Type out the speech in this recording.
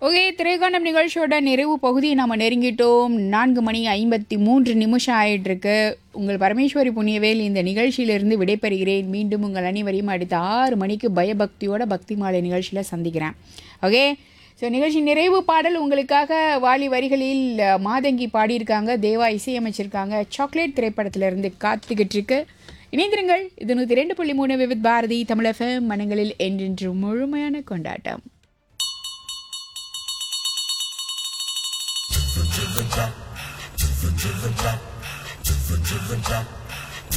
okay திரைக்காணம் நிகழ்ச்சியோட நிறைவு பகுதியை நாம் நெருங்கிட்டோம் நான்கு மணி ஐம்பத்தி மூன்று நிமிஷம் ஆயிட்டிருக்கு உங்கள் பரமேஸ்வரி புண்ணியவேல் இந்த நிகழ்ச்சியிலிருந்து விடைபெறுகிறேன் மீண்டும் உங்கள் அனைவரையும் அடுத்த ஆறு மணிக்கு பயபக்தியோட பக்தி மாலை நிகழ்ச்சியில் சந்திக்கிறேன் ஓகே ஸோ நிகழ்ச்சி நிறைவு பாடல் உங்களுக்காக வாலி வரிகளில் அஹ், மாதங்கி பாடியிருக்காங்க தேவா இசையமைச்சிருக்காங்க சாக்லேட் திரைப்படத்திலிருந்து காத்துக்கிட்டு இருக்கு இணைந்திருங்கள் இது நூற்றி ரெண்டு புள்ளி மூணு விவித் பாரதி தமிழகம் மனங்களில் என்றென்று முழுமையான கொண்டாட்டம் Jump, jump, jump, jump, jump, jump, jump, jump, jump,